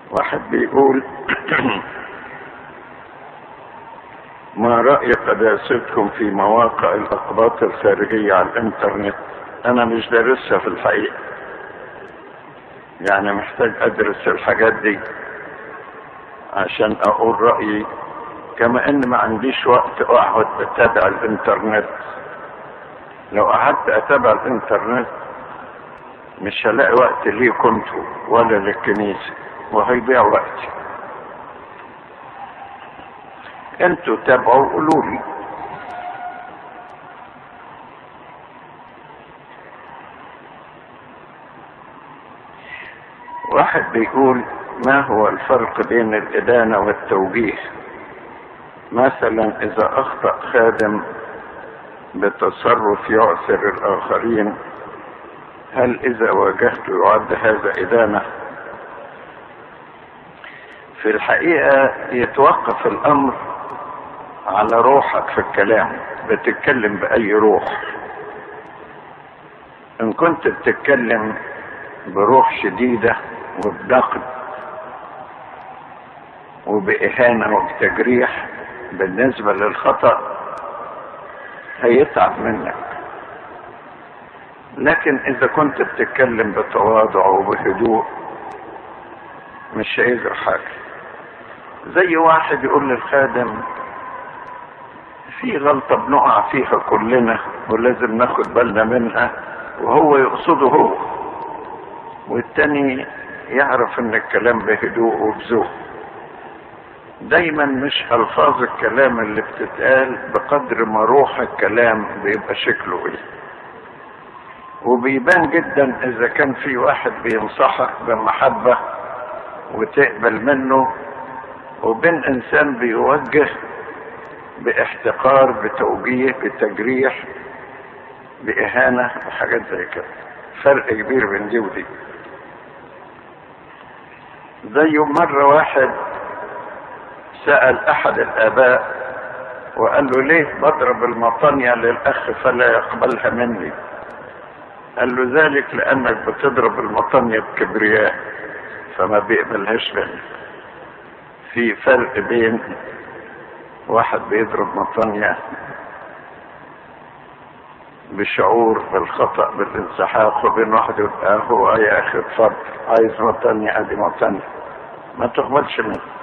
واحد بيقول ما رأي قداستكم في مواقع الأقباط الخارجية على الإنترنت أنا مش دارسها في الحقيقة يعني محتاج أدرس الحاجات دي عشان أقول رأيي كما إن ما عنديش وقت أقعد أتابع الإنترنت لو قعدت أتابع الإنترنت مش هلاقي وقت ليكم انتوا ولا للكنيسة وهيضيع وقتي انتوا تابعوا وقولوا لي واحد بيقول ما هو الفرق بين الإدانة والتوجيه مثلا إذا أخطأ خادم بتصرف يعثر الآخرين هل إذا واجهته يعد هذا إدانة في الحقيقة يتوقف الأمر على روحك في الكلام بتتكلم بأي روح إن كنت بتتكلم بروح شديدة وبنقد وبإهانة وبتجريح بالنسبة للخطأ هيتعب منك لكن إذا كنت بتتكلم بتواضع وبهدوء مش هيجرى حاجة زي واحد يقول للخادم في غلطة بنقع فيها كلنا ولازم ناخد بالنا منها وهو يقصده هو والتاني يعرف ان الكلام بهدوء وبذوق دايما مش الفاظ الكلام اللي بتتقال بقدر ما روح الكلام بيبقى شكله ايه وبيبان جدا اذا كان في واحد بينصحك بمحبة وتقبل منه وبين انسان بيوجه باحتقار بتوجيه بتجريح باهانة وحاجات زي كده فرق كبير بين دي ودي زي مرة واحد سأل احد الاباء وقال له ليه بضرب المطانية للاخ فلا يقبلها مني قال له ذلك لانك بتضرب المطانية بكبرياء فما بيقبلهاش منك في فرق بين واحد بيضرب مطانية بشعور بالخطأ بالانسحاق وبين واحد يقول هو يا اخي اتفضل عايز مطانية ادي مطانية ما تقبلش منه